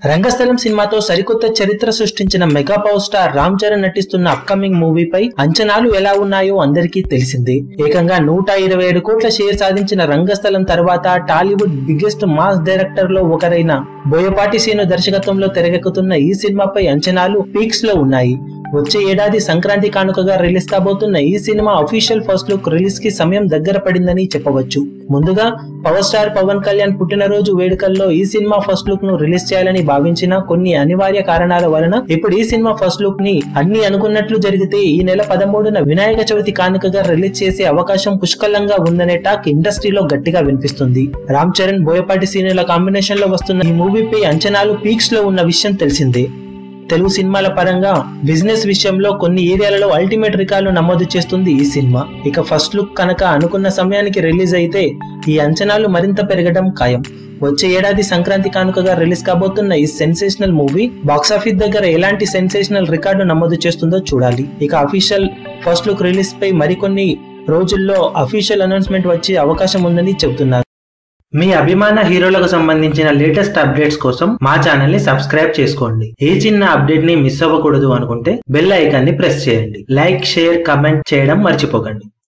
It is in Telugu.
రంగస్థలం సినిమాతో సరికొత్త చరిత్ర సృష్టించిన mega power star Ram Charan నటిస్తున్న అప్కమింగ్ మూవీపై అంచనాలు ఎలా ఉన్నాయో అందరికీ తెలిసిందే ఏకంగా నూట ఇరవై ఏడు కోట్ల షేర్ సాధించిన రంగస్థలం తర్వాత టాలీవుడ్ బిగ్గెస్ట్ మాస్ డైరెక్టర్ లో ఒకరైన బోయపాటి సీను దర్శకత్వంలో తెరకెక్కుతున్న ఈ సినిమాపై అంచనాలు పీక్స్ లో ఉన్నాయి వచ్చే ఏడాది సంక్రాంతి కానుకగా రిలీజ్ కాబోతున్న ఈ సినిమా అఫీషియల్ ఫస్ట్ లుక్ రిలీజ్ కి సమయం దగ్గర పడిందని చెప్పవచ్చు ముందుగా పవర్ స్టార్ పవన్ కళ్యాణ్ పుట్టినరోజు వేడుకల్లో ఈ సినిమా ఫస్ట్ లుక్ ను రిలీజ్ చేయాలని భావించిన కొన్ని అనివార్య కారణాల వలన ఇప్పుడు ఈ సినిమా ఫస్ట్ లుక్ ని అన్ని అనుకున్నట్లు జరిగితే ఈ నెల పదమూడున వినాయక చవితి కానుకగా రిలీజ్ చేసే అవకాశం పుష్కలంగా ఉందనే టాక్ ఇండస్ట్రీలో గట్టిగా వినిపిస్తుంది రామ్ చరణ్ బోయపాటి సీనియర్ల కాంబినేషన్ లో వస్తున్న ఈ మూవీపై అంచనాలు పీక్స్ లో ఉన్న విషయం తెలిసిందే తెలుగు సినిమాల పరంగా బిజినెస్ విషయంలో కొన్ని ఏరియాలలో అల్టిమేట్ రికార్డులు నమోదు చేస్తుంది ఈ సినిమా ఇక ఫస్ట్ లుక్ కనుక అనుకున్న సమయానికి రిలీజ్ అయితే ఈ అంచనాలు మరింత పెరగడం ఖాయం వచ్చే ఏడాది సంక్రాంతి కానుకగా రిలీజ్ కాబోతున్న ఈ సెన్సేషనల్ మూవీ బాక్సాఫీస్ దగ్గర ఎలాంటి సెన్సేషనల్ రికార్డు నమోదు చేస్తుందో చూడాలి ఇక అఫీషియల్ ఫస్ట్ లుక్ రిలీజ్ పై మరికొన్ని రోజుల్లో అఫీషియల్ అనౌన్స్మెంట్ వచ్చే అవకాశం ఉందని చెబుతున్నారు మీ అభిమాన హీరోలకు సంబంధించిన లేటెస్ట్ అప్డేట్స్ కోసం మా ఛానల్ ని సబ్స్క్రైబ్ చేసుకోండి ఏ చిన్న అప్డేట్ ని మిస్ అవ్వకూడదు అనుకుంటే బెల్ ఐకాన్ ని ప్రెస్ చేయండి లైక్ షేర్ కమెంట్ చేయడం మర్చిపోకండి